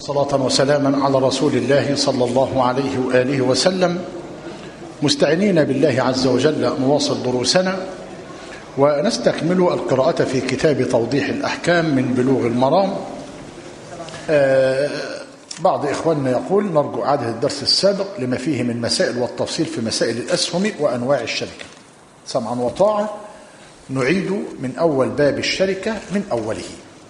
صلاة وسلاما على رسول الله صلى الله عليه وآله وسلم مستعينين بالله عز وجل نواصل دروسنا ونستكمل القراءة في كتاب توضيح الأحكام من بلوغ المرام آه بعض إخواننا يقول نرجو إعادة الدرس السابق لما فيه من مسائل والتفصيل في مسائل الأسهم وأنواع الشركة سمعا وطاعة نعيد من أول باب الشركة من أوله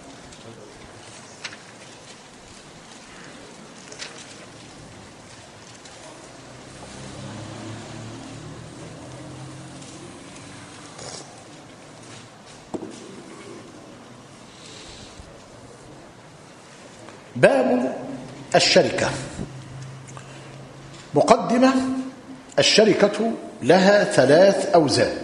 باب الشركة مقدمة الشركة لها ثلاث أوزان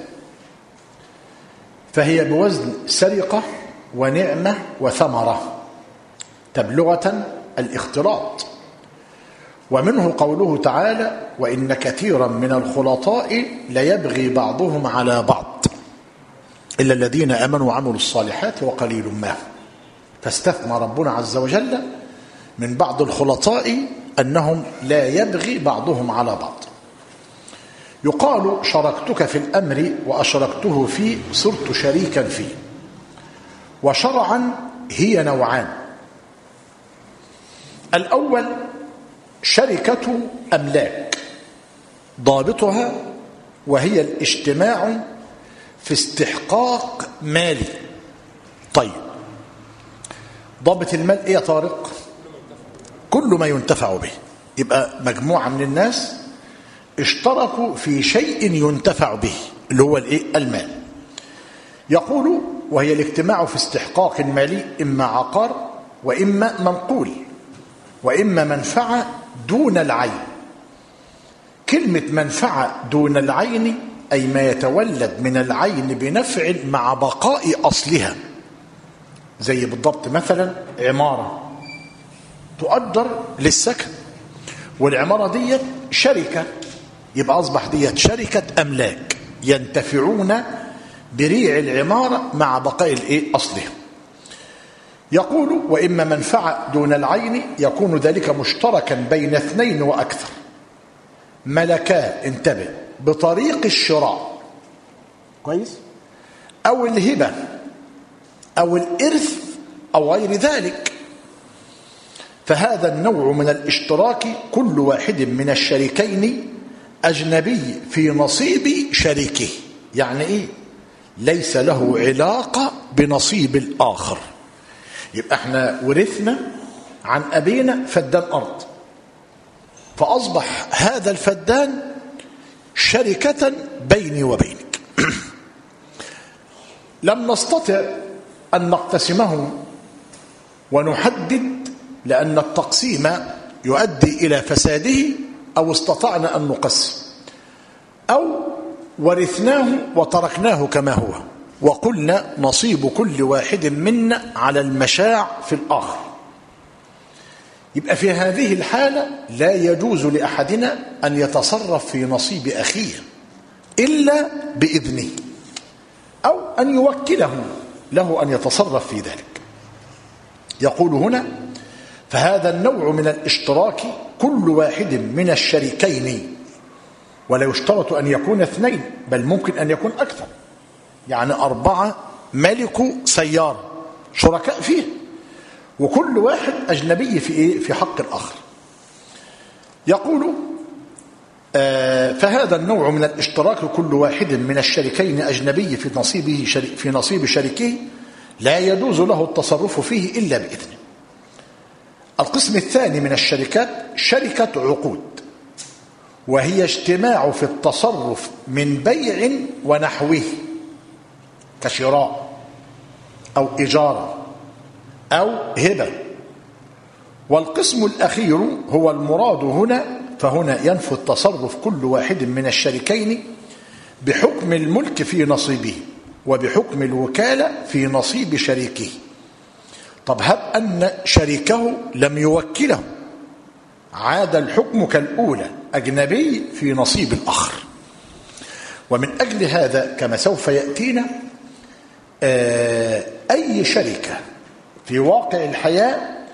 فهي بوزن سرقة ونعمة وثمرة تبلغة الاختلاط ومنه قوله تعالى وإن كثيرا من الخلطاء ليبغي بعضهم على بعض إلا الذين أمنوا وعملوا الصالحات وقليل ما فاستثنى ربنا عز وجل من بعض الخلطاء أنهم لا يبغي بعضهم على بعض يقال شركتك في الأمر وأشركته فيه صرت شريكا فيه وشرعا هي نوعان الأول شركة أملاك ضابطها وهي الاجتماع في استحقاق مالي طيب ضابط المال ايه يا طارق كل ما ينتفع به يبقى مجموعة من الناس اشتركوا في شيء ينتفع به اللي هو الايه المال يقول وهي الاجتماع في استحقاق مالي اما عقار واما منقول واما منفعه دون العين كلمه منفعه دون العين اي ما يتولد من العين بنفع مع بقاء اصلها زي بالضبط مثلا عماره تؤجر للسكن والعماره ديت شركه يبقى أصبح ديت شركة أملاك ينتفعون بريع العمارة مع بقاء الإيه أصلها يقول وإما منفعة دون العين يكون ذلك مشتركا بين اثنين وأكثر ملكا انتبه بطريق الشراء كويس أو الهبة أو الإرث أو غير ذلك فهذا النوع من الاشتراك كل واحد من الشريكين أجنبي في نصيب شريكه يعني إيه ليس له علاقة بنصيب الآخر يبقى احنا ورثنا عن أبينا فدان أرض فأصبح هذا الفدان شركة بيني وبينك لم نستطع أن نقتسمه ونحدد لأن التقسيم يؤدي إلى فساده أو استطعنا أن نقسم أو ورثناه وتركناه كما هو وقلنا نصيب كل واحد منا على المشاع في الآخر يبقى في هذه الحالة لا يجوز لأحدنا أن يتصرف في نصيب أخيه إلا بإذنه أو أن يوكله له أن يتصرف في ذلك يقول هنا فهذا النوع من الاشتراك كل واحد من الشريكين ولا يشترط أن يكون اثنين بل ممكن أن يكون أكثر يعني أربعة ملكوا سيارة شركاء فيه وكل واحد أجنبي في إيه؟ في حق الآخر يقول آه فهذا النوع من الاشتراك كل واحد من الشريكين أجنبي في نصيبه شريك في نصيب شريكه لا يجوز له التصرف فيه إلا بإذنه القسم الثاني من الشركات شركة عقود وهي اجتماع في التصرف من بيع ونحوه كشراء أو إجارة أو هبة والقسم الأخير هو المراد هنا فهنا ينفي التصرف كل واحد من الشريكين بحكم الملك في نصيبه وبحكم الوكالة في نصيب شريكه طب هب أن شريكه لم يوكله عاد الحكم كالأولى أجنبي في نصيب الآخر ومن أجل هذا كما سوف يأتينا أي شركة في واقع الحياة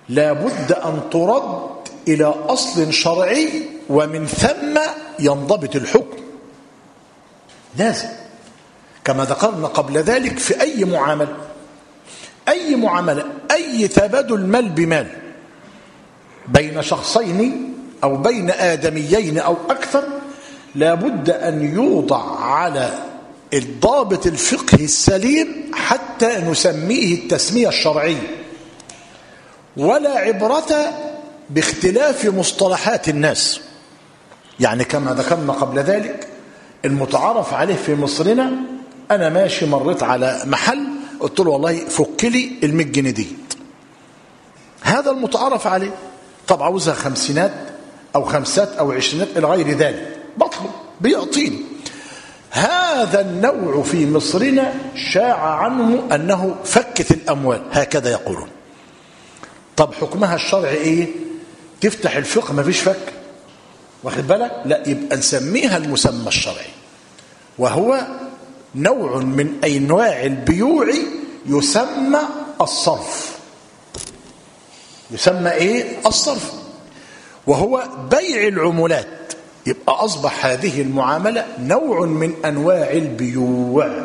لابد أن ترد إلى أصل شرعي ومن ثم ينضبط الحكم لازم كما ذكرنا قبل ذلك في أي معاملة أي معاملة أي تبادل مال بمال بين شخصين أو بين آدميين أو أكثر لابد أن يوضع على الضابط الفقهي السليم حتى نسميه التسمية الشرعية ولا عبرة باختلاف مصطلحات الناس يعني كما ذكرنا قبل ذلك المتعارف عليه في مصرنا أنا ماشي مريت على محل قلت له والله فك لي ال جنيه دي هذا المتعارف عليه طب عاوزها خمسينات أو خمسات أو عشرينات إلى غير ذلك بطلب بيعطيني هذا النوع في مصرنا شاع عنه أنه فكت الأموال هكذا يقولون طب حكمها الشرعي إيه تفتح الفقه ما فيش فك واخد بالك لا يبقى نسميها المسمى الشرعي وهو نوع من أنواع البيوع يسمى الصرف يسمى إيه الصرف وهو بيع العمولات يبقى أصبح هذه المعاملة نوع من أنواع البيوع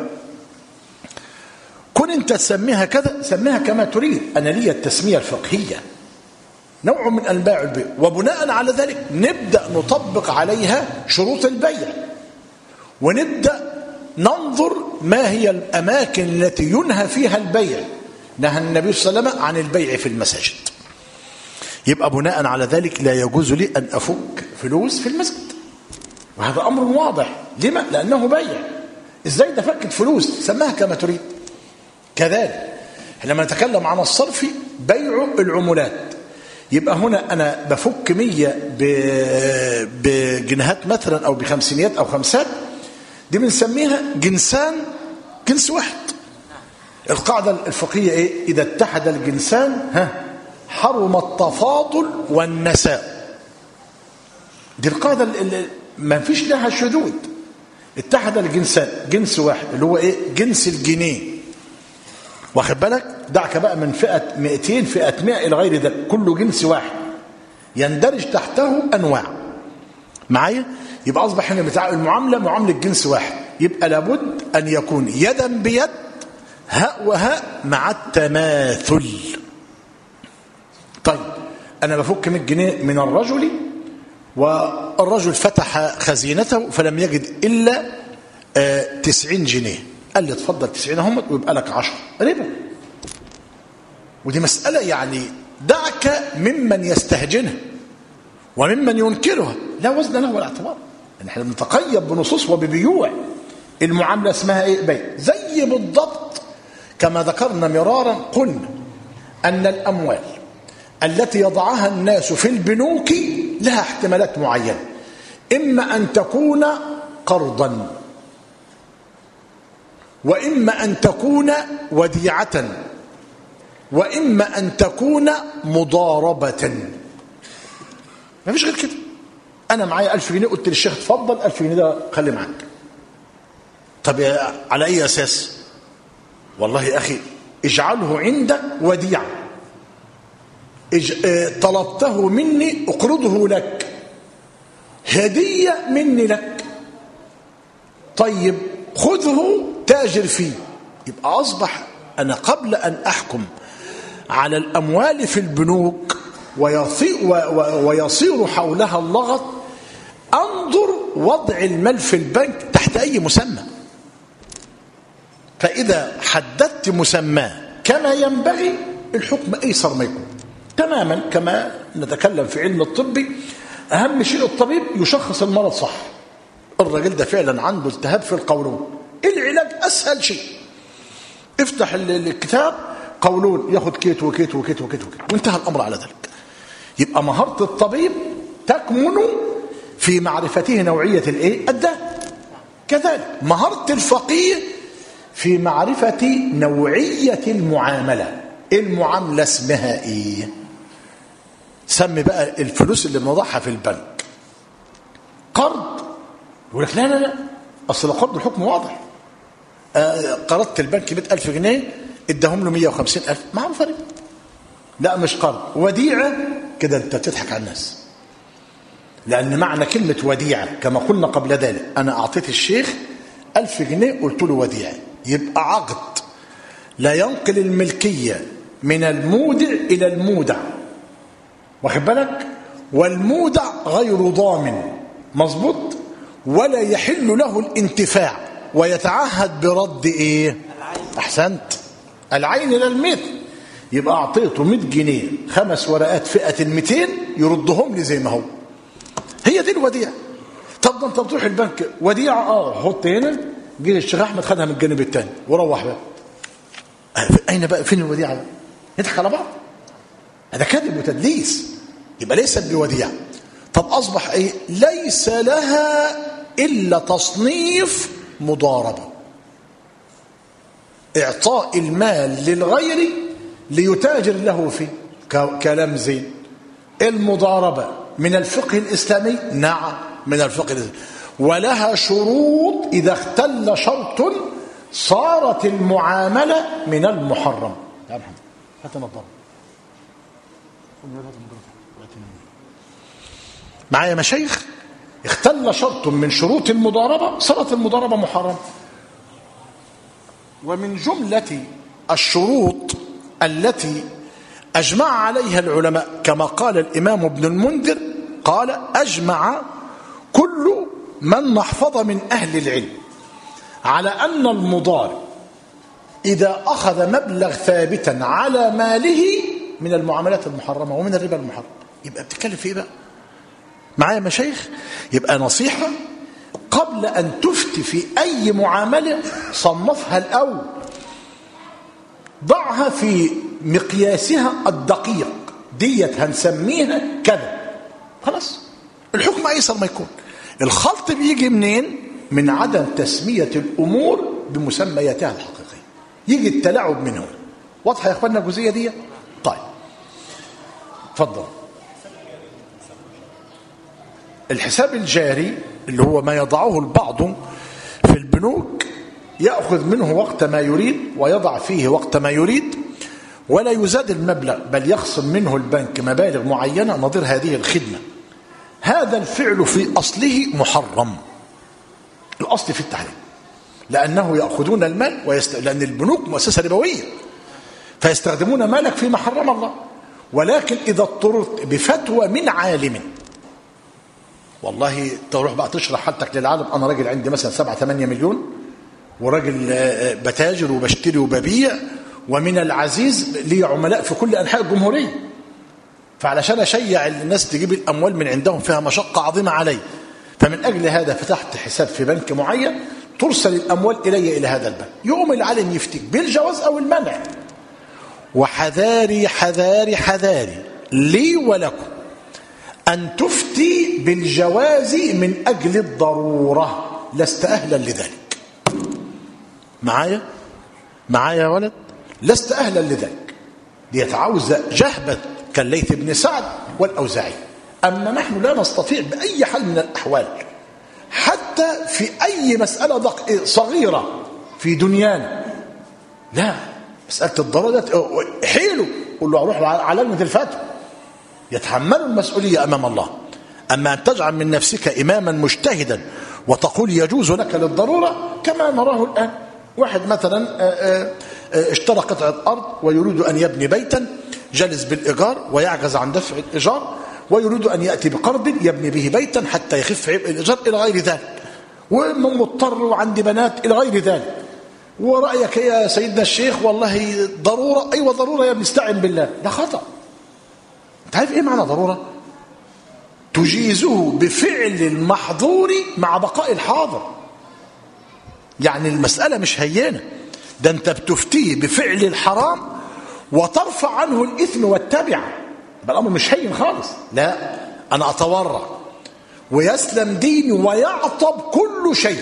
كن أنت تسميها كذا سميها كما تريد أنا لي التسمية الفقهية نوع من أنواع البيع وبناء على ذلك نبدأ نطبق عليها شروط البيع ونبدأ ننظر ما هي الأماكن التي ينهى فيها البيع نهى النبي صلى الله عليه وسلم عن البيع في المساجد يبقى بناء على ذلك لا يجوز لي أن أفك فلوس في المسجد وهذا أمر واضح لما؟ لأنه بيع إزاي ده فكت فلوس سماها كما تريد كذلك لما نتكلم عن الصرف بيع العمولات يبقى هنا أنا بفك مية بجنيهات مثلا أو بخمسينيات أو خمسات دي بنسميها جنسان جنس واحد القاعدة الفقهية إيه؟ إذا اتحد الجنسان ها حرم التفاضل والنساء دي القاعدة اللي ما فيش لها شذوذ اتحد الجنسان جنس واحد اللي هو ايه جنس الجنيه واخد بالك دعك بقى من فئة 200 فئة 100 إلى غير ذلك كله جنس واحد يندرج تحته أنواع معايا يبقى أصبح هنا بتاع المعاملة معاملة جنس واحد يبقى لابد أن يكون يدا بيد هاء وهاء مع التماثل طيب أنا بفك 100 جنيه من الرجل والرجل فتح خزينته فلم يجد إلا تسعين جنيه قال لي اتفضل تسعين هم ويبقى لك عشر ربا ودي مسألة يعني دعك ممن يستهجنها وممن ينكرها لا وزن له ولا اعتبار يعني احنا بنتقيد بنصوص وببيوع المعاملة اسمها ايه بيع زي بالضبط كما ذكرنا مرارا قلنا أن الأموال التي يضعها الناس في البنوك لها احتمالات معينة إما أن تكون قرضا وإما أن تكون وديعة وإما أن تكون مضاربة ما فيش غير كده أنا معايا ألف جنيه قلت للشيخ اتفضل ألف جنيه ده خلي معاك طب على أي أساس والله يا أخي اجعله عندك وديعة طلبته مني أقرضه لك هدية مني لك طيب خذه تاجر فيه يبقى أصبح أنا قبل أن أحكم على الأموال في البنوك ويصير حولها اللغط أنظر وضع المال في البنك تحت أي مسمى فإذا حددت مسماه كما ينبغي الحكم أيسر ما يكون تماما كما نتكلم في علم الطب أهم شيء الطبيب يشخص المرض صح الراجل ده فعلا عنده التهاب في القولون العلاج أسهل شيء افتح الكتاب قولون ياخد كيت وكيت وكيت وكيت وكيت وانتهى الأمر على ذلك يبقى مهارة الطبيب تكمن في معرفته نوعية الايه الداء كذلك مهارة الفقيه في معرفة نوعية المعاملة المعاملة اسمها ايه سمي بقى الفلوس اللي بنضعها في البنك قرض يقول لك لا لا لا اصل القرض الحكم واضح آه قرضت البنك 100000 جنيه اداهم له 150000 معروف ربا لا مش قرض وديعة كده انت بتضحك على الناس لأن معنى كلمة وديعة كما قلنا قبل ذلك أنا أعطيت الشيخ ألف جنيه قلت له وديعة يبقى عقد لا ينقل الملكية من المودع إلى المودع واخد بالك والمودع غير ضامن مظبوط ولا يحل له الانتفاع ويتعهد برد ايه احسنت العين الى المثل يبقى اعطيته 100 جنيه خمس ورقات فئه ال 200 يردهم لي زي ما هو هي دي الوديعه طب ده انت بتروح البنك وديعه اه حط هنا جه الشيخ احمد خدها من الجانب الثاني وروح بقى اين بقى فين الوديعه بقى نضحك على بعض هذا كذب وتدليس يبقى ليست بوديعه طب اصبح ايه ليس لها الا تصنيف مضاربه اعطاء المال للغير ليتاجر له فيه كلام زين المضاربه من الفقه الاسلامي نعم من الفقه الاسلامي ولها شروط اذا اختل شرط صارت المعامله من المحرم يا محمد هات النظاره معايا مشايخ اختل شرط من شروط المضاربة صارت المضاربة محرمة ومن جملة الشروط التي أجمع عليها العلماء كما قال الإمام ابن المنذر قال أجمع كل من نحفظ من أهل العلم على أن المضارب إذا أخذ مبلغ ثابتا على ماله من المعاملات المحرمة ومن الربا المحرم يبقى بتتكلم في إيه بقى معايا مشايخ يبقى نصيحة قبل أن تفتي في أي معاملة صنفها الأول ضعها في مقياسها الدقيق ديت هنسميها كذا خلاص الحكم أيسر ما يكون الخلط بيجي منين من عدم تسمية الأمور بمسمياتها الحقيقية يجي التلاعب منهم واضحة يا أخوانا الجزئية دي طيب اتفضل الحساب الجاري اللي هو ما يضعه البعض في البنوك يأخذ منه وقت ما يريد ويضع فيه وقت ما يريد ولا يزاد المبلغ بل يخصم منه البنك مبالغ معينة نظير هذه الخدمة هذا الفعل في أصله محرم الأصل في التحريم لأنه يأخذون المال ويست... لأن البنوك مؤسسة ربوية فيستخدمون مالك فيما حرم الله ولكن إذا اضطررت بفتوى من عالم والله تروح بقى تشرح حالتك للعالم انا راجل عندي مثلا 7 8 مليون وراجل بتاجر وبشتري وببيع ومن العزيز لي عملاء في كل انحاء الجمهوريه فعلشان اشيع الناس تجيب الاموال من عندهم فيها مشقه عظيمه علي فمن اجل هذا فتحت حساب في بنك معين ترسل الاموال الي الى هذا البنك يقوم العالم يفتك بالجواز او المنع وحذاري حذاري حذاري لي ولكم أن تفتي بالجواز من أجل الضرورة لست أهلا لذلك معايا معايا يا ولد لست أهلا لذلك ليتعوز جهبة كالليث بن سعد والأوزاعي أما نحن لا نستطيع بأي حال من الأحوال حتى في أي مسألة صغيرة في دنيانا لا مسألة الضرورة حيله قل له أروح على لجنة الفتوى يتحمل المسؤولية أمام الله أما أن تجعل من نفسك إماما مجتهدا وتقول يجوز لك للضرورة كما نراه الآن واحد مثلا اشترى قطعة أرض ويريد أن يبني بيتا جلس بالإيجار ويعجز عن دفع الإيجار ويريد أن يأتي بقرض يبني به بيتا حتى يخف عبء الإيجار إلى غير ذلك ومضطر وعندي بنات إلى غير ذلك ورأيك يا سيدنا الشيخ والله ضرورة أيوة ضرورة يا بنستعن بالله ده خطأ انت عارف ايه معنى ضروره تجيزه بفعل المحظور مع بقاء الحاضر يعني المساله مش هينه ده انت بتفتيه بفعل الحرام وترفع عنه الاثم والتبع الامر مش هين خالص لا انا اتورع ويسلم ديني ويعطب كل شيء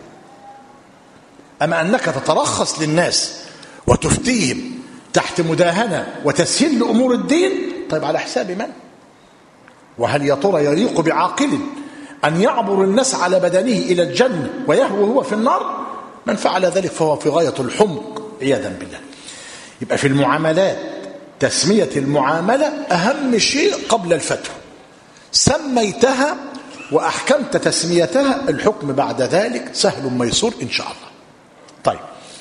اما انك تترخص للناس وتفتيهم تحت مداهنه وتسهيل لامور الدين طيب على حساب من وهل يا ترى يليق بعاقل أن يعبر الناس على بدنه إلى الجنة ويهوى هو في النار من فعل ذلك فهو في غاية الحمق عياذا بالله يبقى في المعاملات تسمية المعاملة أهم شيء قبل الفتوى سميتها وأحكمت تسميتها الحكم بعد ذلك سهل ميسور إن شاء الله طيب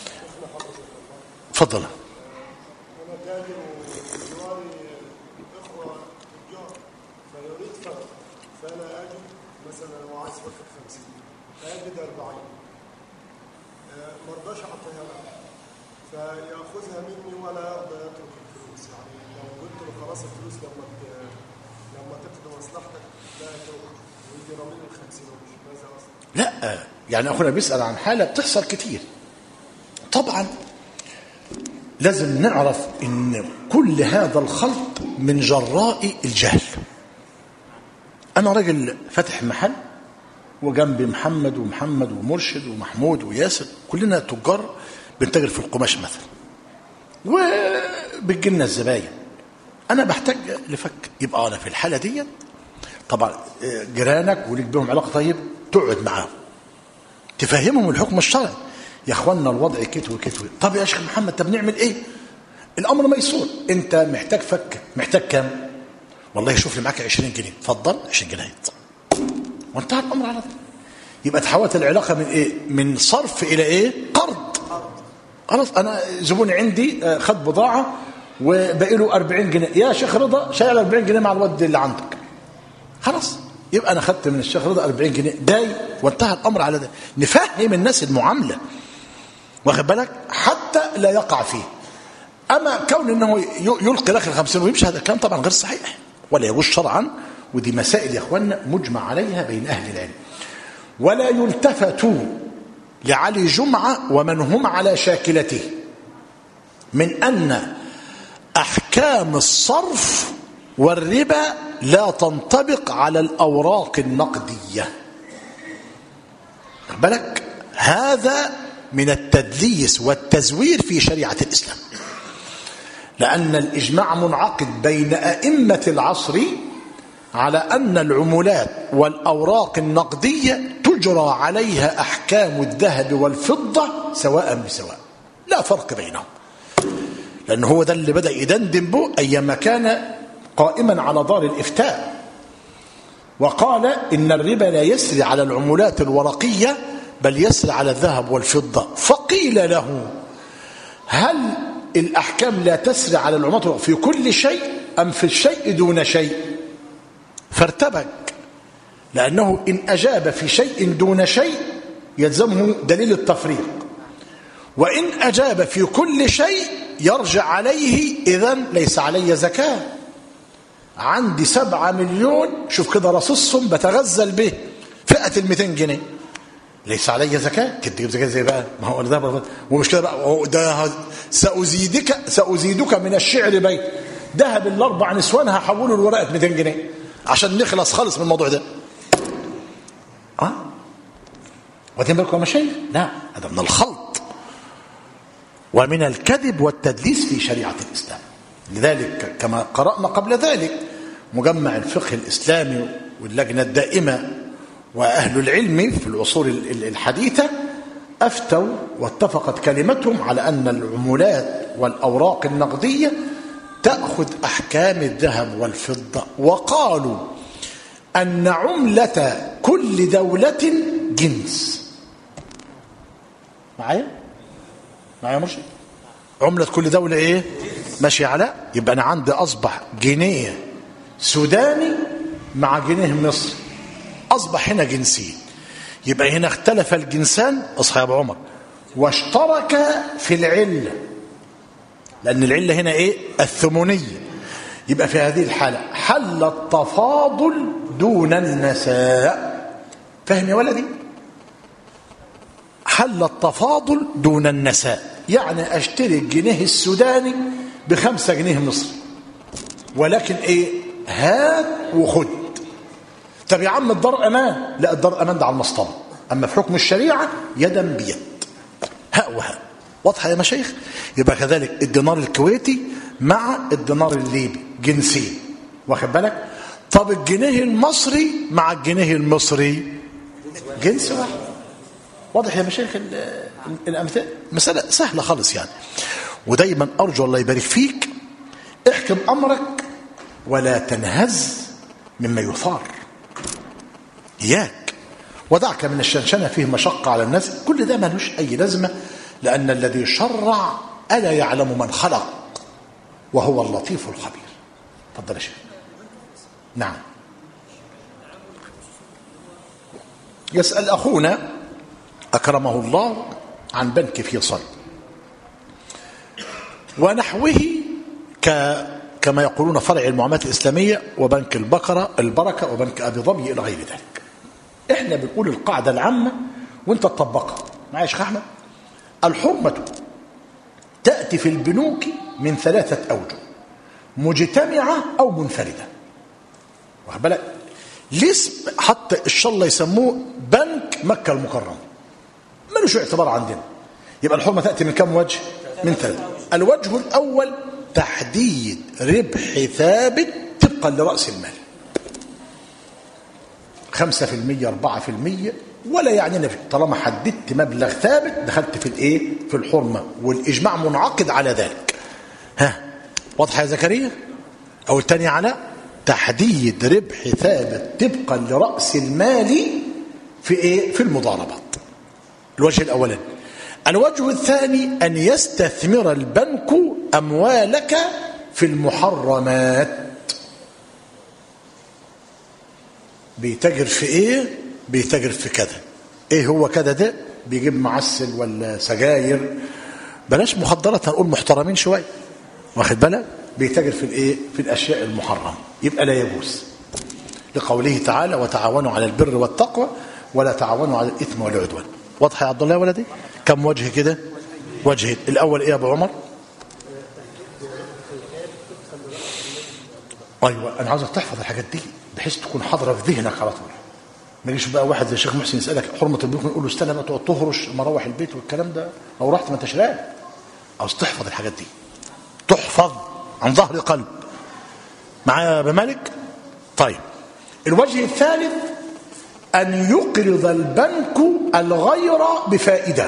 فضل انا تاجر وجواري اخوه تجار فيريد فتح فانا اجد مثلا لو عايز فتح 50 فاجد 40 آه، ما رضاش اعطيها له فياخذها مني ولا يرضى يترك الفلوس يعني لو قلت له خلاص الفلوس لما ت- لما تقضي مصلحتك لا يتركها ويجي راميني ال 50 ومش ماذا اصلا لا يعني أخونا بيسأل عن حالة بتحصل كتير طبعا لازم نعرف ان كل هذا الخلط من جراء الجهل انا راجل فاتح محل وجنبي محمد ومحمد ومرشد ومحمود وياسر كلنا تجار بنتاجر في القماش مثلا وبتجيلنا الزباين انا بحتاج لفك يبقى انا في الحاله دي طبعا آه، جيرانك وليك بيهم علاقه طيب تقعد معاهم تفهمهم الحكم الشرعي يا اخوانا الوضع كت وكت وكت. طب يا شيخ محمد طب نعمل ايه الامر ميسور انت محتاج فك محتاج كام والله شوف لي معاك 20 جنيه اتفضل 20 جنيه وانتهى الامر على ذلك يبقى تحولت العلاقه من ايه من صرف الى ايه قرض خلاص انا زبون عندي آه، خد بضاعه وباقي له 40 جنيه يا شيخ رضا شايل 40 جنيه مع الود اللي عندك خلاص يبقى انا خدت من الشيخ رضا 40 جنيه داي وانتهى الامر على ده نفهم الناس المعامله واخد بالك حتى لا يقع فيه اما كون انه ي- يلقي داخل 50 ويمشي هذا الكلام طبعا غير صحيح ولا يجوز شرعا ودي مسائل يا اخوانا مجمع عليها بين اهل العلم ولا يلتفت لعلي جمعه ومن هم على شاكلته من ان احكام الصرف والربا لا تنطبق على الاوراق النقديه خد بالك هذا من التدليس والتزوير في شريعه الاسلام لان الاجماع منعقد بين ائمه العصر على ان العملات والاوراق النقديه تجرى عليها احكام الذهب والفضه سواء بسواء لا فرق بينهم لأنه هو ده اللي بدأ يدندن به أيما كان قائما على دار الإفتاء وقال إن الربا لا يسري على العملات الورقية بل يسري على الذهب والفضة فقيل له هل الأحكام لا تسري على العملات الورقية في كل شيء أم في الشيء دون شيء فارتبك لأنه إن أجاب في شيء دون شيء يلزمه دليل التفريق وإن أجاب في كل شيء يرجع عليه إذا ليس علي زكاة عندي سبعة مليون شوف كده رصصهم بتغزل به فئة الميتين جنيه ليس علي زكاة كنت تجيب زكاة زي بقى ما هو ده بقى ومش كده بقى هو ده سأزيدك سأزيدك من الشعر بيت ذهب الأربع نسوان هحوله لورقة 200 جنيه عشان نخلص خالص من الموضوع ده اه واخدين بالكم يا مشايخ لا هذا من الخلط ومن الكذب والتدليس في شريعة الإسلام لذلك كما قرأنا قبل ذلك مجمع الفقه الإسلامي واللجنة الدائمة وأهل العلم في العصور الحديثة أفتوا واتفقت كلمتهم على أن العملات والأوراق النقدية تأخذ أحكام الذهب والفضة وقالوا أن عملة كل دولة جنس معايا؟ معايا مرشد عملة كل دولة ايه ماشي على يبقى انا عندي اصبح جنيه سوداني مع جنيه مصري اصبح هنا جنسين يبقى هنا اختلف الجنسان اصحى يا ابو عمر واشترك في العله لان العله هنا ايه الثمنيه يبقى في هذه الحاله حل التفاضل دون النساء فهم يا ولدي حل التفاضل دون النساء يعني اشتري الجنيه السوداني بخمسة جنيه مصري ولكن ايه هات وخد طب يا عم الدار امان لا الدار امان ده على المسطره اما في حكم الشريعه يدا بيد هاء وهاء واضحه يا مشايخ يبقى كذلك الدينار الكويتي مع الدينار الليبي جنسين واخد بالك طب الجنيه المصري مع الجنيه المصري جنس واحد واضح يا مشايخ الامثله مساله سهله خالص يعني ودايما ارجو الله يبارك فيك احكم أمرك ولا تنهز مما يثار إياك ودعك من الشنشنة فيه مشقة على الناس كل ده ملوش أي لازمة لأن الذي شرع ألا يعلم من خلق وهو اللطيف الخبير تفضل يا شيخ نعم يسأل أخونا أكرمه الله عن بنك فيصل ونحوه ك كما يقولون فرع المعاملات الإسلامية وبنك البقرة البركة وبنك أبي ظبي إلى غير ذلك إحنا بنقول القاعدة العامة وانت تطبقها معايا يا شيخ أحمد الحرمة تأتي في البنوك من ثلاثة أوجه مجتمعة أو منفردة واخد بالك الاسم حتى ان شاء الله يسموه بنك مكة المكرمة ملوش اعتبار عندنا يبقى الحرمة تأتي من كم وجه من ثلاثة الوجه الأول تحديد ربح ثابت طبقا لرأس المال خمسة في المية أربعة في المية ولا يعنينا طالما حددت مبلغ ثابت دخلت في الايه في الحرمة والإجماع منعقد على ذلك ها واضح يا زكريا أو الثاني على تحديد ربح ثابت طبقا لرأس المال في ايه في المضاربات الوجه الأولاني الوجه الثاني أن يستثمر البنك أموالك في المحرمات بيتاجر في ايه بيتاجر في كذا ايه هو كذا ده بيجيب معسل ولا سجاير بلاش مخدرات هنقول محترمين شويه واخد بالك بيتاجر في الايه في الاشياء المحرمه يبقى لا يجوز لقوله تعالى وتعاونوا على البر والتقوى ولا تعاونوا على الاثم والعدوان واضح يا عبد الله يا ولدي كم وجه كده وجه الاول ايه يا ابو عمر ايوه انا عاوزك تحفظ الحاجات دي بحيث تكون حاضره في ذهنك على طول ما يجيش بقى واحد زي الشيخ محسن يسالك حرمه البيوت يقول له استنى بقى تقعد تهرش لما اروح البيت والكلام ده لو رحت ما انتش راجع عاوز تحفظ الحاجات دي تحفظ عن ظهر قلب معايا يا ابو مالك طيب الوجه الثالث ان يقرض البنك الغير بفائده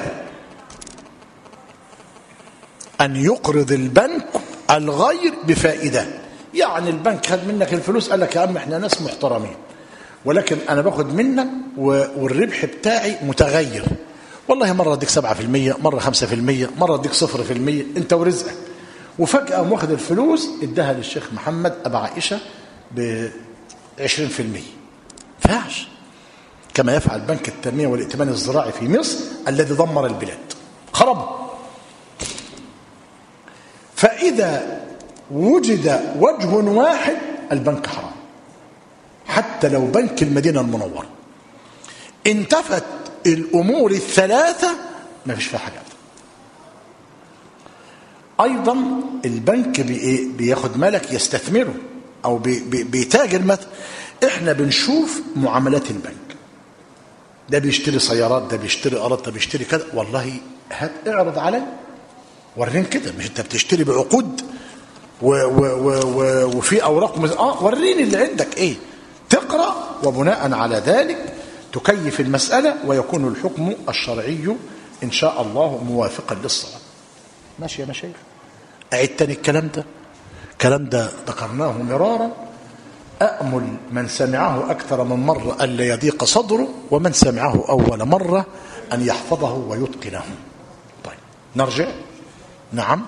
ان يقرض البنك الغير بفائده يعني البنك خد منك الفلوس قال لك يا عم احنا ناس محترمين ولكن انا باخد منك والربح بتاعي متغير والله مرة اديك 7% مرة 5% مرة اديك 0% انت ورزقك وفجأة قام واخد الفلوس اداها للشيخ محمد ابا عائشة ب 20% فاعش كما يفعل بنك التنمية والائتمان الزراعي في مصر الذي دمر البلاد خرب فإذا وجد وجه واحد البنك حرام حتى لو بنك المدينة المنورة انتفت الأمور الثلاثة ما فيش فيها حاجة أيضا البنك بي بياخد مالك يستثمره أو بي بي بيتاجر مثلا إحنا بنشوف معاملات البنك ده بيشتري سيارات ده بيشتري أرض ده بيشتري كذا والله هات اعرض علي وريني كده مش انت بتشتري بعقود و و و و وفي اوراق مز... اه وريني اللي عندك ايه تقرا وبناء على ذلك تكيف المساله ويكون الحكم الشرعي ان شاء الله موافقا للصواب ماشي يا مشايخ اعيد تاني الكلام ده الكلام ده ذكرناه مرارا أأمل من سمعه أكثر من مرة ألا يضيق صدره ومن سمعه أول مرة أن يحفظه ويتقنه طيب نرجع نعم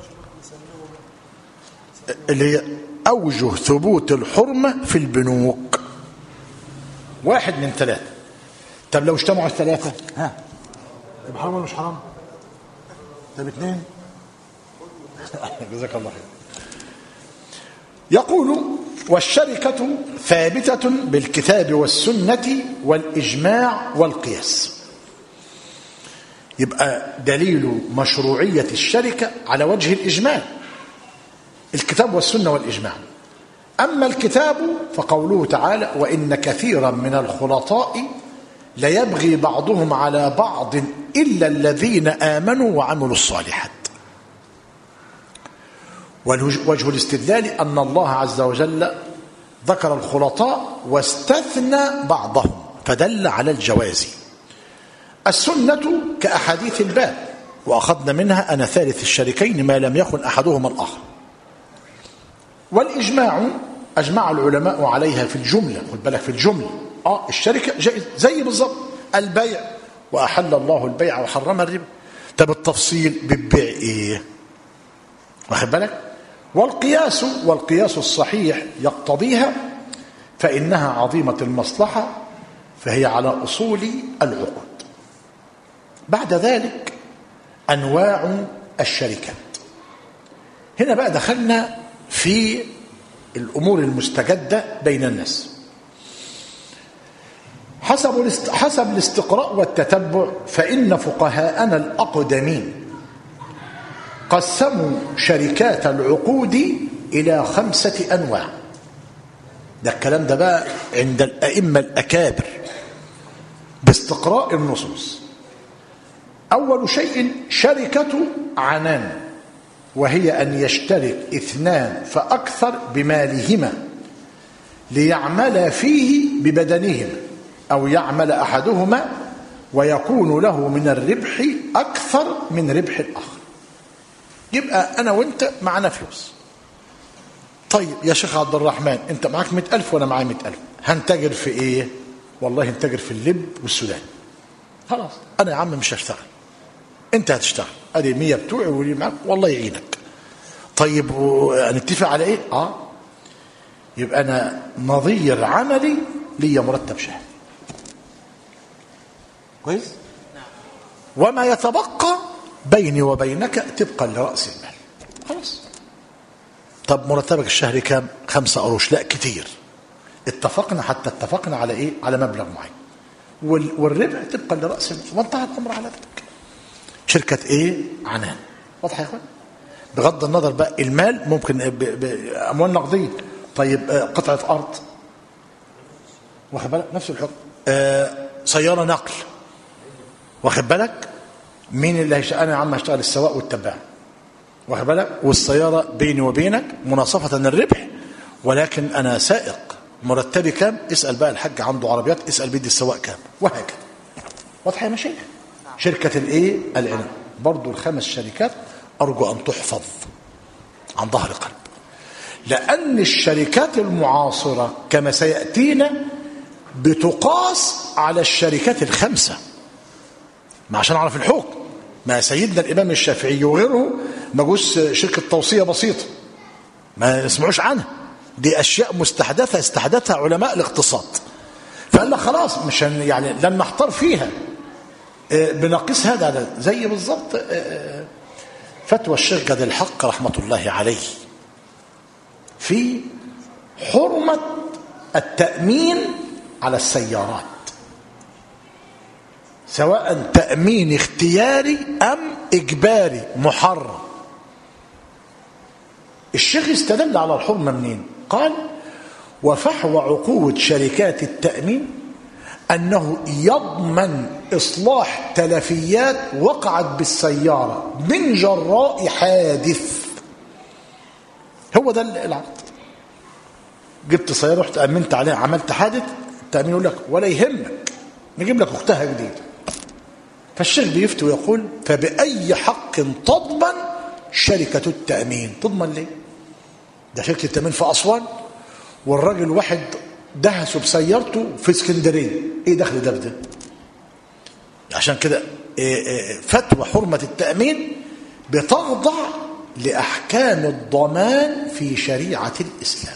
اللي هي أوجه ثبوت الحرمة في البنوك واحد من ثلاثة طب لو اجتمعوا الثلاثة ها يبقى حرام ولا مش حرام؟ طب اثنين جزاك الله خير يقول والشركة ثابتة بالكتاب والسنة والإجماع والقياس يبقى دليل مشروعية الشركة على وجه الإجمال الكتاب والسنة والإجماع أما الكتاب فقوله تعالى وإن كثيرا من الخلطاء ليبغي بعضهم على بعض إلا الذين آمنوا وعملوا الصالحات وجه الاستدلال أن الله عز وجل ذكر الخلطاء واستثنى بعضهم فدل على الجواز السنة كأحاديث الباب وأخذنا منها أنا ثالث الشريكين ما لم يكن أحدهما الآخر والإجماع أجمع العلماء عليها في الجملة خد بالك في الجملة آه الشركة جائز زي بالظبط البيع وأحل الله البيع وحرم الربا طب التفصيل بتبيع إيه واخد بالك والقياس والقياس الصحيح يقتضيها فإنها عظيمة المصلحة فهي على أصول العقود بعد ذلك أنواع الشركات هنا بقى دخلنا في الأمور المستجدة بين الناس حسب حسب الاستقراء والتتبع فإن فقهاءنا الأقدمين قسموا شركات العقود إلى خمسة أنواع ده الكلام ده بقى عند الأئمة الأكابر باستقراء النصوص أول شيء شركة عنان وهي أن يشترك اثنان فأكثر بمالهما ليعمل فيه ببدنهما أو يعمل أحدهما ويكون له من الربح أكثر من ربح الآخر يبقى أنا وأنت معنا فلوس طيب يا شيخ عبد الرحمن أنت معاك مئة ألف وأنا معايا مئة ألف هنتاجر في إيه والله هنتاجر في اللب والسودان خلاص أنا يا عم مش هشتغل أنت هتشتغل أدي مية بتوعي واللي معاك والله يعينك طيب هنتفق على إيه آه يبقى أنا نظير عملي ليا مرتب شهري كويس وما يتبقى بيني وبينك طبقا لرأس المال خلاص طب مرتبك الشهري كام خمسة قروش لا كتير اتفقنا حتى اتفقنا على ايه على مبلغ معين والربح طبقا لرأس المال وانتهى الأمر على ذلك شركة ايه عنان واضح يا اخوان بغض النظر بقى المال ممكن بأموال نقدية طيب قطعة أرض واخد بالك نفس الحكم آه سيارة نقل واخد بالك مين اللي هيش... انا يا عم هشتغل السواق والتباع واخد بالك والسياره بيني وبينك مناصفه الربح ولكن انا سائق مرتبي كام اسال بقى الحاج عنده عربيات اسال بيدي السواق كام وهكذا واضحه يا مشايخ شركه الايه العنب برضو الخمس شركات ارجو ان تحفظ عن ظهر قلب لان الشركات المعاصره كما سياتينا بتقاس على الشركات الخمسه ما عشان اعرف الحكم ما سيدنا الامام الشافعي وغيره ما جوز شركه توصيه بسيطه ما يسمعوش عنها دي اشياء مستحدثه استحدثها علماء الاقتصاد فقال لك خلاص مش يعني لن نحتار فيها بنقيس هذا زي بالظبط فتوى الشيخ جاد الحق رحمه الله عليه في حرمه التامين على السيارات سواء تأمين اختياري أم إجباري محرم الشيخ استدل على الحرمة منين قال وفحوى عقود شركات التأمين أنه يضمن إصلاح تلفيات وقعت بالسيارة من جراء حادث هو ده العقد جبت سيارة رحت أمنت عليها عملت حادث التأمين يقول لك ولا يهمك نجيب لك أختها جديدة فالشيخ بيفتي ويقول فبأي حق تضمن شركة التأمين تضمن ليه ده شركة التأمين في أسوان والراجل واحد دهسه بسيارته في اسكندرية ايه دخل ده بده عشان كده فتوى حرمة التأمين بتخضع لأحكام الضمان في شريعة الإسلام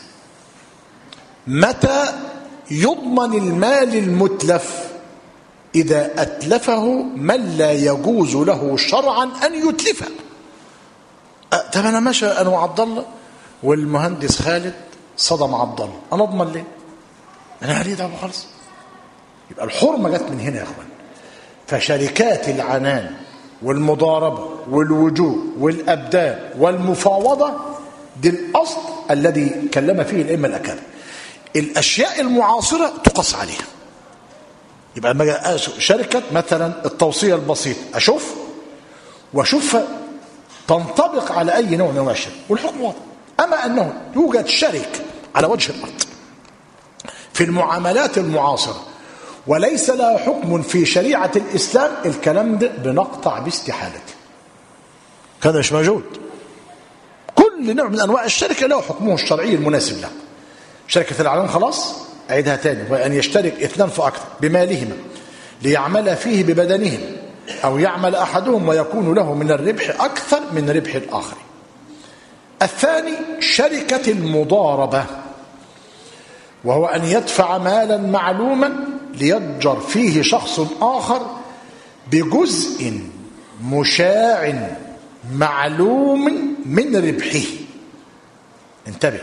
متى يضمن المال المتلف إذا أتلفه من لا يجوز له شرعا أن يتلفه أه طب أنا ماشي أنا وعبد الله والمهندس خالد صدم عبد الله أنا أضمن ليه؟ أنا عليه دعوة خالص يبقى الحرمة جت من هنا يا أخوان فشركات العنان والمضاربة والوجوه والأبدان والمفاوضة دي الأصل الذي كلم فيه الأئمة الأكابر الأشياء المعاصرة تقص عليها يبقى لما شركة مثلا التوصية البسيط أشوف وأشوف تنطبق على أي نوع من أنواع الشركة والحكم واضح أما أنه يوجد شركة على وجه الأرض في المعاملات المعاصرة وليس لها حكم في شريعة الإسلام الكلام ده بنقطع باستحالته كان مش موجود كل كل نوع من أنواع الشركة له حكمه الشرعي المناسب له شركة الإعلام خلاص أعيدها تاني وأن يشترك اثنان فأكثر بمالهما ليعمل فيه ببدنهم أو يعمل أحدهم ويكون له من الربح أكثر من ربح الآخر الثاني شركة المضاربة وهو أن يدفع مالا معلوما ليتجر فيه شخص آخر بجزء مشاع معلوم من ربحه انتبه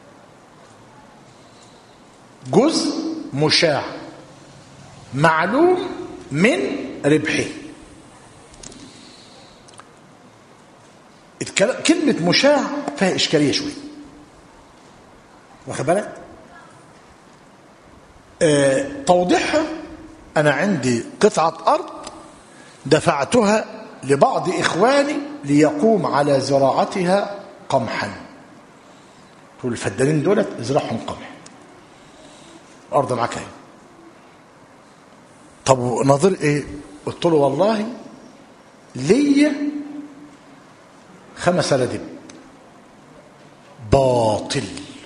جزء مشاع معلوم من ربحه الكلام- كلمة مشاع فيها إشكالية شوية واخد بالك آه، توضيحها أنا عندي قطعة أرض دفعتها لبعض إخواني ليقوم على زراعتها قمحا تقول الفدانين دولت ازرعهم قمح الأرض معاك اهي طب نظير ايه قلت له والله ليا خمس ألدب باطل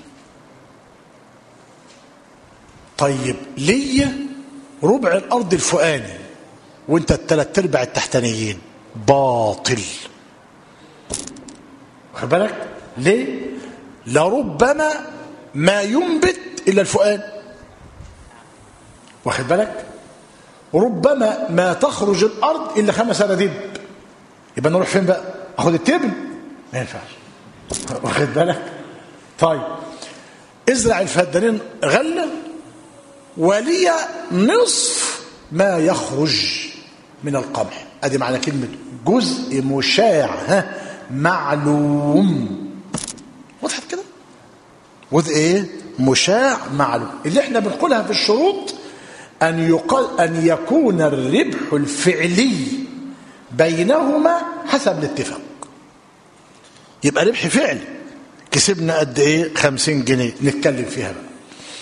طيب ليا ربع الأرض الفوقاني وانت التلات ارباع التحتانيين باطل واخد بالك ليه لربما ما ينبت الا الفؤاد واخد بالك ربما ما تخرج الارض الا خمس اناديب يبقى نروح فين بقى اخد التبن ما ينفعش واخد بالك طيب ازرع الفدانين غله ولي نصف ما يخرج من القمح ادي معنى كلمه جزء مشاع ها معلوم وضحت كده جزء ايه مشاع معلوم اللي احنا بنقولها في الشروط ان يقال ان يكون الربح الفعلي بينهما حسب الاتفاق يبقى ربح فعلي كسبنا قد ايه خمسين جنيه نتكلم فيها بقى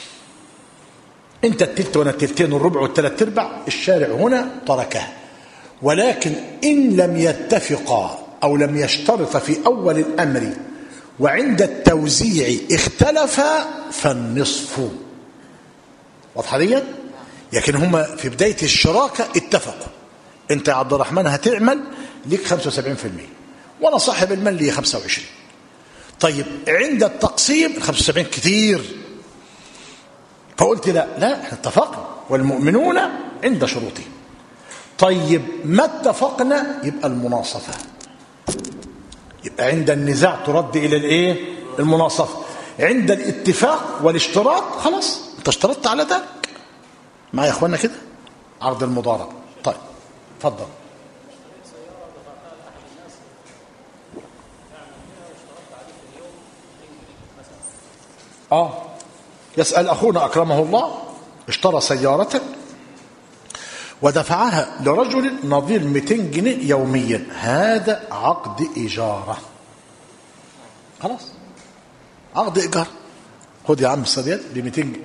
انت التلت وانا التلتين والربع والثلاث ارباع الشارع هنا تركها ولكن ان لم يتفقا او لم يشترط في اول الامر وعند التوزيع اختلفا فالنصف واضحه ديت لكن هما في بدايه الشراكه اتفقوا انت يا عبد الرحمن هتعمل ليك 75% وانا صاحب المال لي 25 طيب عند التقسيم ال 75 كتير فقلت لا لا احنا اتفقنا والمؤمنون عند شروطهم طيب ما اتفقنا يبقى المناصفة يبقى عند النزاع ترد إلى الايه المناصفة عند الاتفاق والاشتراط خلاص انت اشترطت على ذلك معايا يا اخوانا كده عرض المضاربة طيب اتفضل اه يسأل أخونا أكرمه الله اشترى سيارة ودفعها لرجل نظير 200 جنيه يوميا هذا عقد إجارة خلاص عقد إيجار خد يا عم الصديات ب 200 جنيه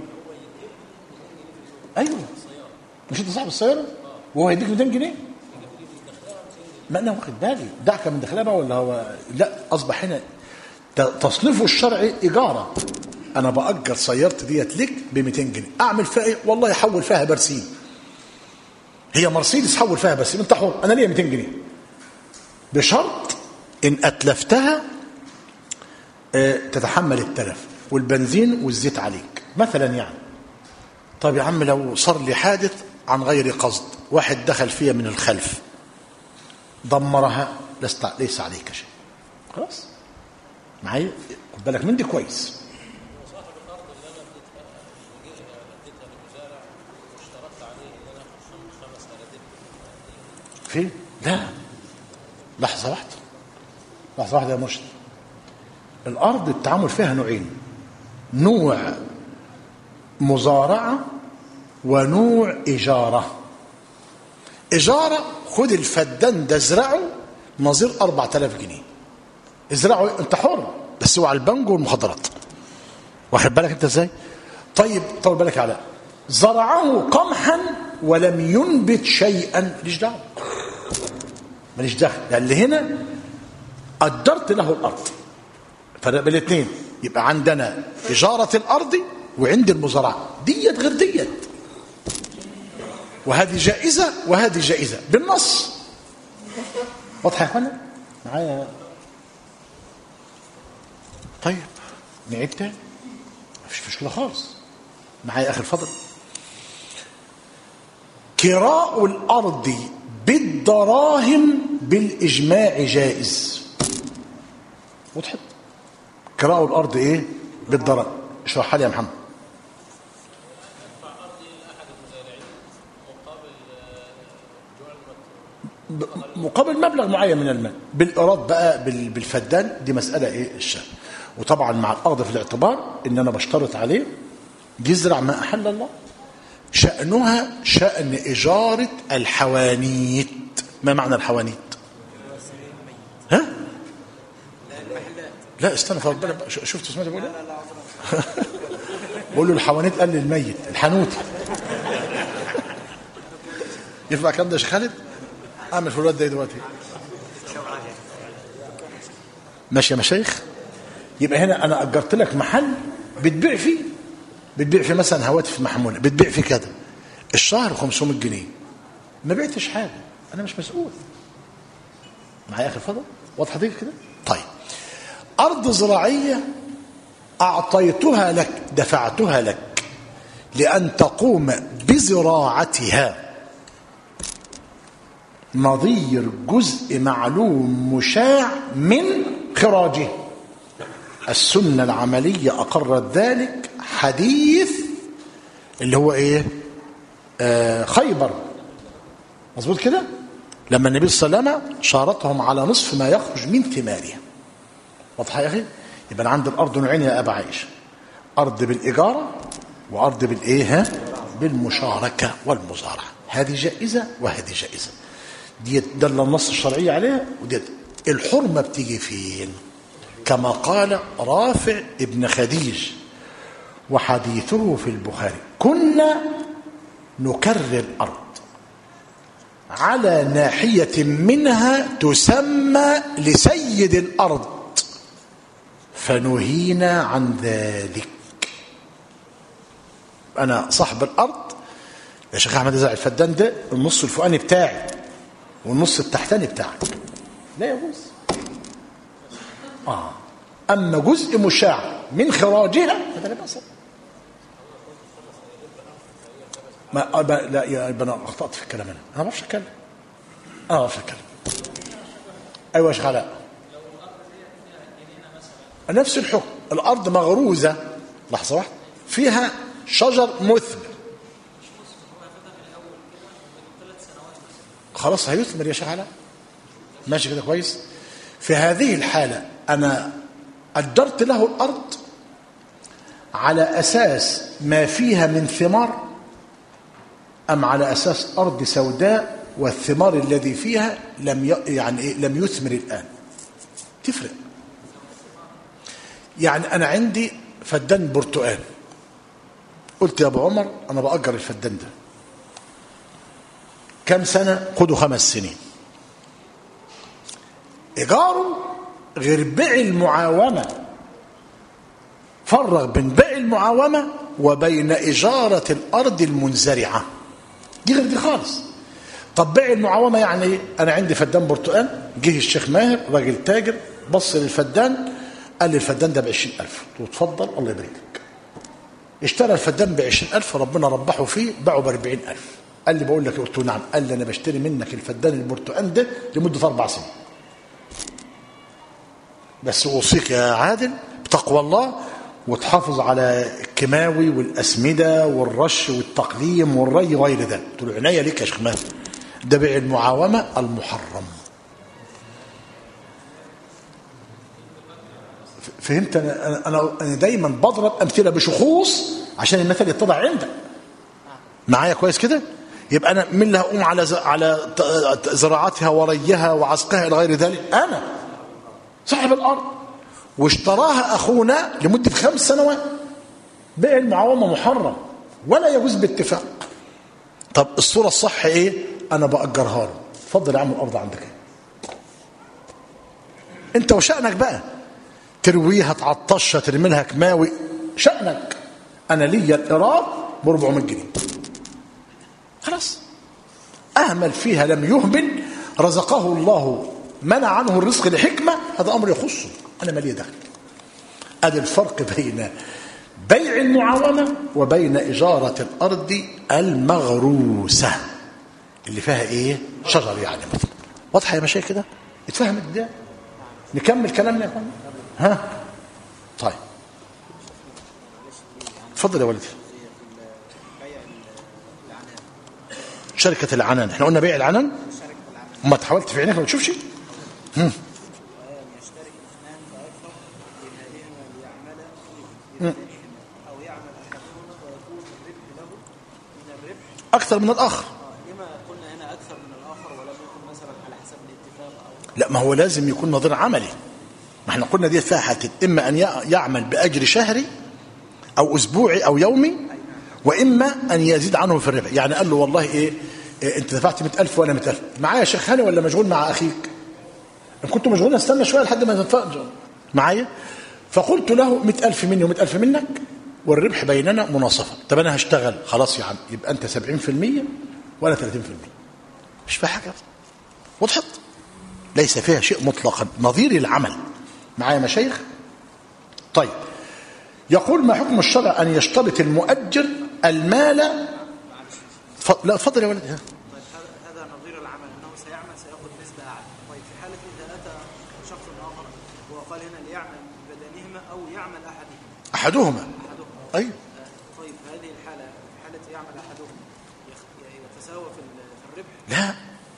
أيوه مش أنت صاحب السيارة وهو هيديك 200 جنيه ما أنا واخد بالي دعك من دخلها بقى ولا هو لا أصبح هنا تصنيفه الشرعي إيجارة انا باجر سيارتي ديت لك ب 200 جنيه اعمل فيها ايه والله يحول فيها برسيم هي مرسيدس حول فيها برسيم انت حر انا ليا 200 جنيه بشرط ان اتلفتها اه تتحمل التلف والبنزين والزيت عليك مثلا يعني طب يا عم لو صار لي حادث عن غير قصد واحد دخل فيها من الخلف دمرها لست ليس عليك شيء خلاص معايا خد بالك من دي كويس فين؟ لا لحظة واحدة لحظة واحدة يا مرشد الأرض التعامل فيها نوعين نوع مزارعة ونوع إجارة إجارة خد الفدان ده ازرعه نظير 4000 جنيه ازرعه انت حر بس هو على البنجو والمخدرات واخد بالك انت ازاي طيب طول بالك على زرعه قمحا ولم ينبت شيئا ماليش دعوه ماليش دخل لان هنا قدرت له الارض فرق بين الاثنين يبقى عندنا إجارة الأرض وعند المزارعة ديت غير ديت وهذه جائزة وهذه جائزة بالنص واضحة يا اخوانا معايا طيب نعيد تاني مفيش مشكلة خالص معايا آخر فضل كراء الأرض بالدراهم بالإجماع جائز وضحت كراء الأرض إيه بالدراهم اشرحها لي يا محمد ب- مقابل مبلغ معين من المال بالإيراد بقى بال- بالفدان دي مسألة إيه الشهر وطبعا مع الأرض في الاعتبار إن أنا بشترط عليه يزرع ما أحل الله شأنها شأن إجارة الحوانيت ما معنى الحوانيت ها لا استنى في ربنا بقى. ش- شفت سمعت بقول ايه بقول له الحوانيت قال لي الميت الحنوتي ينفع الكلام ده يا شيخ خالد اعمل في الواد ده إيه دلوقتي ماشي يا مشايخ يبقى هنا انا اجرت لك محل بتبيع فيه بتبيع فيه مثلا هواتف محموله بتبيع فيه كده الشهر 500 جنيه ما بعتش حاجه انا مش مسؤول معايا اخر فضل واضحه دي كده طيب ارض زراعيه اعطيتها لك دفعتها لك لان تقوم بزراعتها نظير جزء معلوم مشاع من خراجه السنة العملية أقرت ذلك حديث اللي هو إيه آه خيبر مظبوط كده لما النبي صلى الله عليه وسلم شارطهم على نصف ما يخرج من ثمارها واضحة يا أخي يبقى أنا عندي الأرض نوعين يا أبا عائشة أرض بالإجارة وأرض بالإيه ها؟ بالمشاركة والمزارعة هذه جائزة وهذه جائزة دي دل النص الشرعي عليها ودي الحرمة بتيجي فين كما قال رافع ابن خديج وحديثه في البخاري كنا نكرر الأرض على ناحية منها تسمى لسيد الأرض فنهينا عن ذلك أنا صاحب الأرض يا شيخ أحمد زع الفدان ده النص الفوقاني بتاعي والنص التحتاني بتاعك لا يجوز آه أما جزء مشاع من خراجها هذا لا بأس ما أبا لا يا ابن أنا أخطأت في الكلام أنا أنا ما بعرفش أتكلم أنا ما بعرفش أتكلم أيوة يا شيخ علاء نفس الحكم الأرض مغروزة لحظة واحدة فيها شجر مثمر خلاص هيثمر يا شيخ علاء ماشي كده كويس في هذه الحالة أنا أجرت له الأرض على أساس ما فيها من ثمار أم على أساس أرض سوداء والثمار الذي فيها لم ي... يعني إيه؟ لم يثمر الآن تفرق يعني أنا عندي فدان برتقال قلت يا أبو عمر أنا بأجر الفدان ده كم سنة خدوا خمس سنين إيجاره غير بيع المعاومة فرق بين بيع المعاومة وبين إجارة الأرض المنزرعة دي غير دي خالص طب بيع المعاومة يعني إيه؟ أنا عندي فدان برتقال جه الشيخ ماهر راجل تاجر بص للفدان قال لي الفدان ده بعشرين ألف قلت له اتفضل الله يبارك لك اشترى الفدان بعشرين ألف ربنا ربحه فيه باعه بأربعين ألف قال لي بقول لك قلت له نعم قال لي أنا بشتري منك الفدان البرتقال ده لمدة أربع سنين بس أوصيك يا عادل بتقوى الله وتحافظ على الكيماوي والأسمدة والرش والتقليم والري وغير ذلك قلت له عناية ليك يا شيخ ماهر ده بيع المعاومة المحرم فهمت أنا, أنا, أنا دايما بضرب أمثلة بشخوص عشان المثل يتضع عندك معايا كويس كده يبقى أنا من اللي هقوم على ز- على ت- زراعتها وريها وعسقها إلى غير ذلك أنا صاحب الأرض واشتراها أخونا لمدة خمس سنوات بيع المعاومة محرم ولا يجوز باتفاق طب الصورة الصح إيه أنا بأجرها له اتفضل يا عم الأرض عندك إيه؟ أنت وشأنك بقى ترويها تعطشها ترمي لها كماوي شأنك أنا لي الإيراد ب 400 جنيه خلاص أهمل فيها لم يهمل رزقه الله منع عنه الرزق لحكمة هذا أمر يخصه أنا مالي دخل أدي الفرق بين بيع المعاونة وبين إجارة الأرض المغروسة اللي فيها إيه شجر يعني مثلا واضحة يا مشايخ كده اتفهمت ده نكمل كلامنا يا اخوان ها طيب اتفضل يا ولدي شركة العنان احنا قلنا بيع العنان ما تحاولت في عينيك ما تشوفش هم. يشترك اثنان فأكثر بهذهما ليعملا في بدنهما أو يعمل أحدهما ويكون الربح له من الربح اكثر من الاخر آه، لما قلنا هنا أكثر من الآخر ولم يكن مثلا على حسب الاتفاق أو لا ما هو لازم يكون نظير عملي ما احنا قلنا دي فيها حالتين اما ان يع- يعمل باجر شهري او اسبوعي او يومي واما ان يزيد عنه في الربح يعني قال له والله ايه, إيه انت دفعت 100000 وانا 100000 معايا يا شيخ هاني ولا مشغول مع اخيك ان كنت مشغول استنى شويه لحد ما تدفع معايا فقلت له 100000 مني و100000 منك والربح بيننا مناصفه طب انا هشتغل خلاص يا عم يبقى انت 70% وانا 30% مش في حاجه وضحت ليس فيها شيء مطلقا نظير العمل معايا مشايخ طيب يقول ما حكم الشرع أن يشترط المؤجر المال ف... لا اتفضل يا ولد ها. طيب هذا- هذا نظير العمل أنه سيعمل سيأخذ نسبة أعلى طيب في حالة إذا أتى شخص آخر وقال هنا ليعمل ببدنهما أو يعمل أحدهما أحدهما أحدهما أي آه، طيب هذه الحالة في حالة يعمل أحدهما يخ- يتساوى في ال- في الربح لا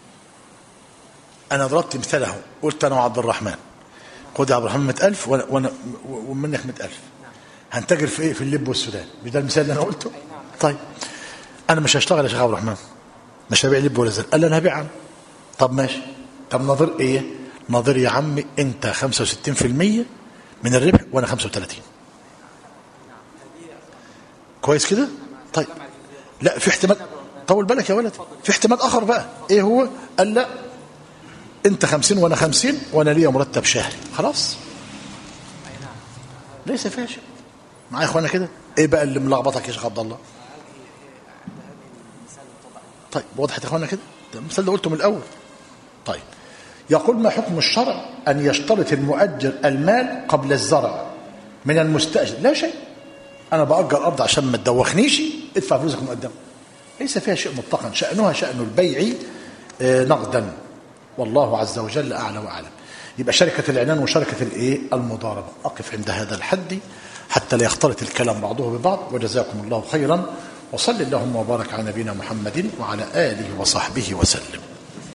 أنا ضربت مثاله قلت أنا وعبد الرحمن خد يا عبد الرحمن 100000 وأنا وأنا ومنك 100000 هنتاجر في إيه في اللب والسودان مش ده المثال اللي أنا قلته طيب أنا مش هشتغل يا شيخ عبد الرحمن مش هبيع لب ولا زل قال لي أنا هبيع عنه طب ماشي طب نظير إيه نظير يا عمي أنت 65% من الربح وأنا 35 كويس كده طيب لا في احتمال طول بالك يا ولد في احتمال اخر بقى ايه هو قال لا انت خمسين وانا خمسين وانا ليا مرتب شهري خلاص ليس فيها شيء معايا يا اخوانا كده ايه بقى اللي ملخبطك يا شيخ عبد الله طيب وضحت يا اخوانا كده ده المثال ده قلته من الاول طيب يقول ما حكم الشرع ان يشترط المؤجر المال قبل الزرع من المستاجر لا شيء انا باجر ارض عشان ما تدوخنيش ادفع فلوسك مقدما ليس فيها شيء مطلقا شانها شان البيع آه، نقدا والله عز وجل اعلى واعلم يبقى شركه العنان وشركه الايه المضاربه اقف عند هذا الحد حتى لا يختلط الكلام بعضه ببعض وجزاكم الله خيرا وصل اللهم وبارك على نبينا محمد وعلى اله وصحبه وسلم